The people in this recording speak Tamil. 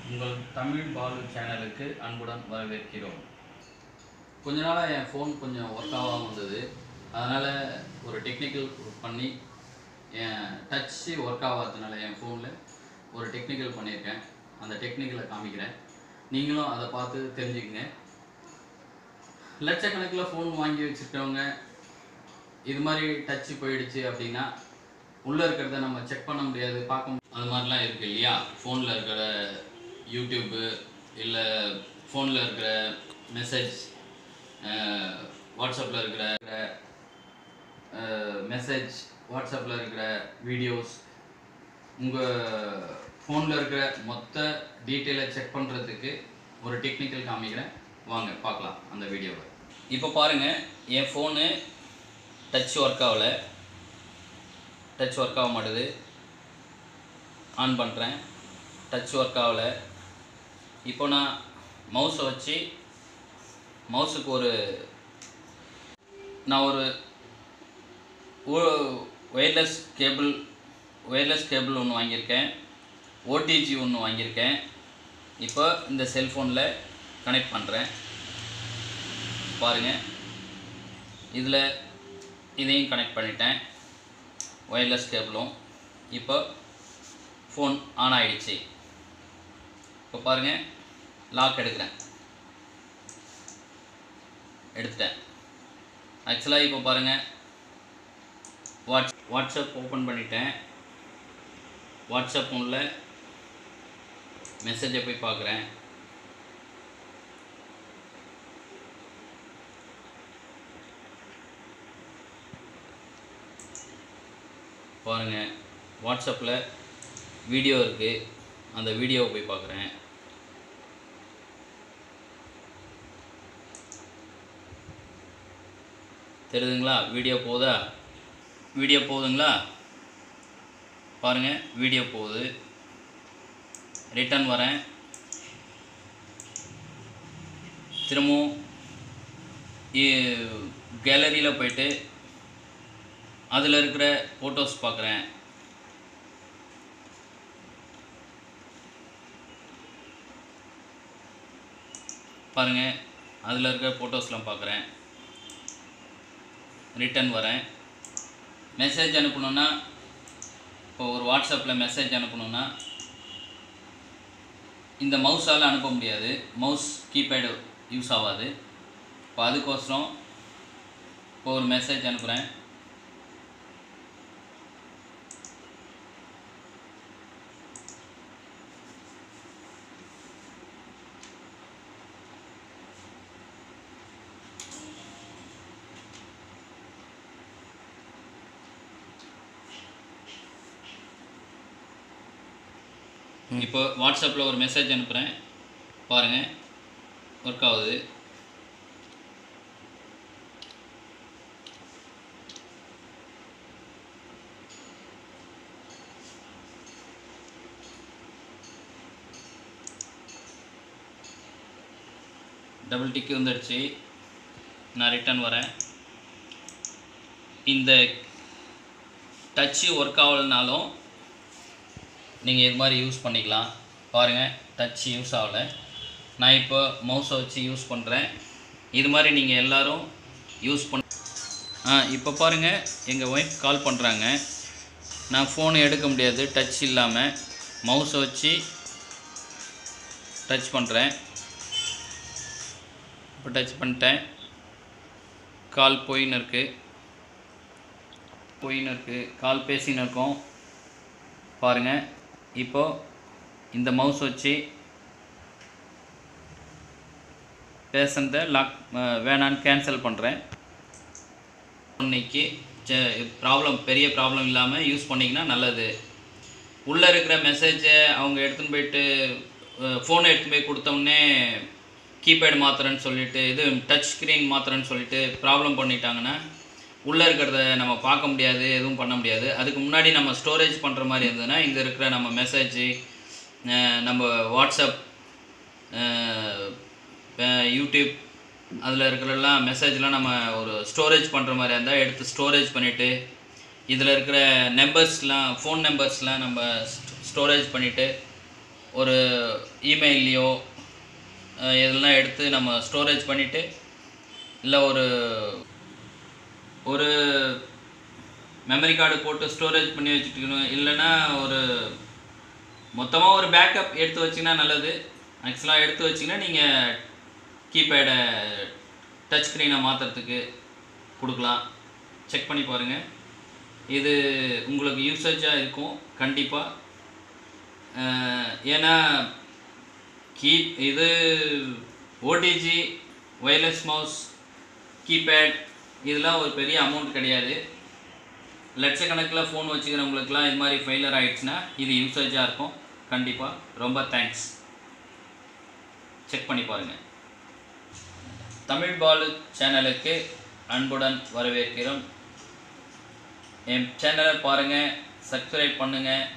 உங்கள் தமிழ் பாலு சேனலுக்கு அன்புடன் வரவேற்கிறோம் கொஞ்ச நாளாக என் ஃபோன் கொஞ்சம் ஒர்க் ஆகாமல் வந்தது அதனால் ஒரு டெக்னிக்கல் பண்ணி என் டச்சு ஒர்க் ஆகாததுனால என் ஃபோனில் ஒரு டெக்னிக்கல் பண்ணியிருக்கேன் அந்த டெக்னிக்கலை காமிக்கிறேன் நீங்களும் அதை பார்த்து தெரிஞ்சுக்கங்க லட்சக்கணக்கில் ஃபோன் வாங்கி வச்சுருக்கவங்க இது மாதிரி டச்சு போயிடுச்சு அப்படின்னா உள்ளே இருக்கிறத நம்ம செக் பண்ண முடியாது பார்க்க மு- அது மாதிரிலாம் இருக்குது இல்லையா ஃபோனில் இருக்கிற யூடியூப்பு இல்லை ஃபோனில் இருக்கிற மெசேஜ் வாட்ஸ்அப்பில் இருக்கிற மெசேஜ் வாட்ஸ்அப்பில் இருக்கிற வீடியோஸ் உங்கள் ஃபோனில் இருக்கிற மொத்த டீட்டெயிலை செக் பண்ணுறதுக்கு ஒரு டெக்னிக்கல் காமிக்கிறேன் வாங்க பார்க்கலாம் அந்த வீடியோவை இப்போ பாருங்கள் என் ஃபோனு டச் ஒர்க் ஆகலை டச் ஒர்க் ஆக மாட்டுது ஆன் பண்ணுறேன் டச் ஒர்க் ஆகலை இப்போ நான் மவுஸை வச்சு மவுஸுக்கு ஒரு நான் ஒரு ஒயர்லெஸ் கேபிள் ஒயர்லெஸ் கேபிள் ஒன்று வாங்கியிருக்கேன் ஓடிஜி ஒன்று வாங்கியிருக்கேன் இப்போ இந்த செல்ஃபோனில் கனெக்ட் பண்ணுறேன் பாருங்கள் இதில் இதையும் கனெக்ட் பண்ணிட்டேன் ஒயர்லெஸ் கேபிளும் இப்போ ஃபோன் ஆன் ஆயிடுச்சு இப்போ பாருங்கள் லாக் எடுக்கிறேன் எடுத்துட்டேன் ஆக்சுவலாக இப்போ பாருங்கள் வாட்ஸ் வாட்ஸ்அப் ஓப்பன் பண்ணிட்டேன் வாட்ஸ்அப் உள்ள மெசேஜை போய் பார்க்குறேன் பாருங்கள் வாட்ஸ்அப்பில் வீடியோ இருக்குது அந்த வீடியோவை போய் பார்க்குறேன் தெரியுதுங்களா வீடியோ போகுதா வீடியோ போகுதுங்களா பாருங்கள் வீடியோ போகுது ரிட்டர்ன் வரேன் திரும்பவும் கேலரியில் போயிட்டு அதில் இருக்கிற ஃபோட்டோஸ் பார்க்குறேன் பாருங்கள் அதில் இருக்கிற ஃபோட்டோஸ்லாம் பார்க்குறேன் ரிட்டர்ன் வரேன் மெசேஜ் அனுப்பணுன்னா இப்போ ஒரு வாட்ஸ்அப்பில் மெசேஜ் அனுப்பணுன்னா இந்த மவுஸால் அனுப்ப முடியாது மவுஸ் கீபேடு யூஸ் ஆகாது இப்போ அதுக்கோசரம் இப்போ ஒரு மெசேஜ் அனுப்புகிறேன் இப்போ வாட்ஸ்அப்பில் ஒரு மெசேஜ் அனுப்புகிறேன் பாருங்கள் ஒர்க் ஆகுது டபுள் டிக்கு வந்துடுச்சு நான் ரிட்டர்ன் வரேன் இந்த டச்சு ஒர்க் ஆகலைனாலும் நீங்கள் இது மாதிரி யூஸ் பண்ணிக்கலாம் பாருங்கள் டச் யூஸ் ஆகலை நான் இப்போ மவுஸை வச்சு யூஸ் பண்ணுறேன் இது மாதிரி நீங்கள் எல்லாரும் யூஸ் பண்ண ஆ இப்போ பாருங்கள் எங்கள் ஒய்ஃப் கால் பண்ணுறாங்க நான் ஃபோன் எடுக்க முடியாது டச் இல்லாமல் மவுஸை வச்சு டச் பண்ணுறேன் இப்போ டச் பண்ணிட்டேன் கால் போயின்னு இருக்குது போயின்னு இருக்குது கால் பேசின்னு இருக்கோம் பாருங்கள் இப்போ இந்த மவுஸ் வச்சு பேசுனதை லாக் வேணான்னு கேன்சல் பண்ணுறேன் இன்னைக்கு ப்ராப்ளம் பெரிய ப்ராப்ளம் இல்லாமல் யூஸ் பண்ணிங்கன்னா நல்லது உள்ளே இருக்கிற மெசேஜை அவங்க எடுத்துன்னு போயிட்டு ஃபோனை எடுத்துன்னு போய் கொடுத்தோம்னே கீபேட் மாத்துறேன்னு சொல்லிட்டு இது டச் ஸ்க்ரீன் மாத்துறேன்னு சொல்லிட்டு ப்ராப்ளம் பண்ணிட்டாங்கன்னா உள்ளே இருக்கிறத நம்ம பார்க்க முடியாது எதுவும் பண்ண முடியாது அதுக்கு முன்னாடி நம்ம ஸ்டோரேஜ் பண்ணுற மாதிரி இருந்ததுன்னா இங்கே இருக்கிற நம்ம மெசேஜ் நம்ம வாட்ஸ்அப் அஹ், அஹ், யூடியூப் அதில் இருக்கிறெல்லாம் மெசேஜ்லாம் நம்ம ஒரு ஸ்டோரேஜ் பண்ணுற மாதிரி இருந்தால் எடுத்து ஸ்டோரேஜ் பண்ணிவிட்டு இதில் இருக்கிற நம்பர்ஸ்லாம் ஃபோன் நம்பர்ஸ்லாம் நம்ம ஸ்டோரேஜ் பண்ணிவிட்டு ஒரு இமெயில்லையோ இதெல்லாம் எடுத்து நம்ம ஸ்டோரேஜ் பண்ணிவிட்டு இல்லை ஒரு ஒரு மெமரி கார்டு போட்டு ஸ்டோரேஜ் பண்ணி வச்சுட்டுக்கணும் இல்லைன்னா ஒரு மொத்தமாக ஒரு பேக்கப் எடுத்து வச்சிங்கன்னா நல்லது ஆக்சுவலாக எடுத்து வச்சிங்கன்னா நீங்கள் கீபேடை டச் ஸ்க்ரீனை மாற்றுறதுக்கு கொடுக்கலாம் செக் பண்ணி பாருங்கள் இது உங்களுக்கு யூசேஜாக இருக்கும் கண்டிப்பாக ஏன்னா கீப் இது ஓடிஜி ஒயர்லெஸ் மவுஸ் கீபேட் இதெல்லாம் ஒரு பெரிய அமௌண்ட் கிடையாது லட்சக்கணக்கில் ஃபோன் வச்சுக்கிறவங்களுக்குலாம் இது மாதிரி ஃபெயிலியர் ஆகிடுச்சுன்னா இது யூசேஜாக இருக்கும் கண்டிப்பாக ரொம்ப தேங்க்ஸ் செக் பண்ணி பாருங்கள் தமிழ் பாலு சேனலுக்கு அன்புடன் வரவேற்கிறோம் என் சேனலை பாருங்கள் சப்ஸ்கிரைப் பண்ணுங்கள்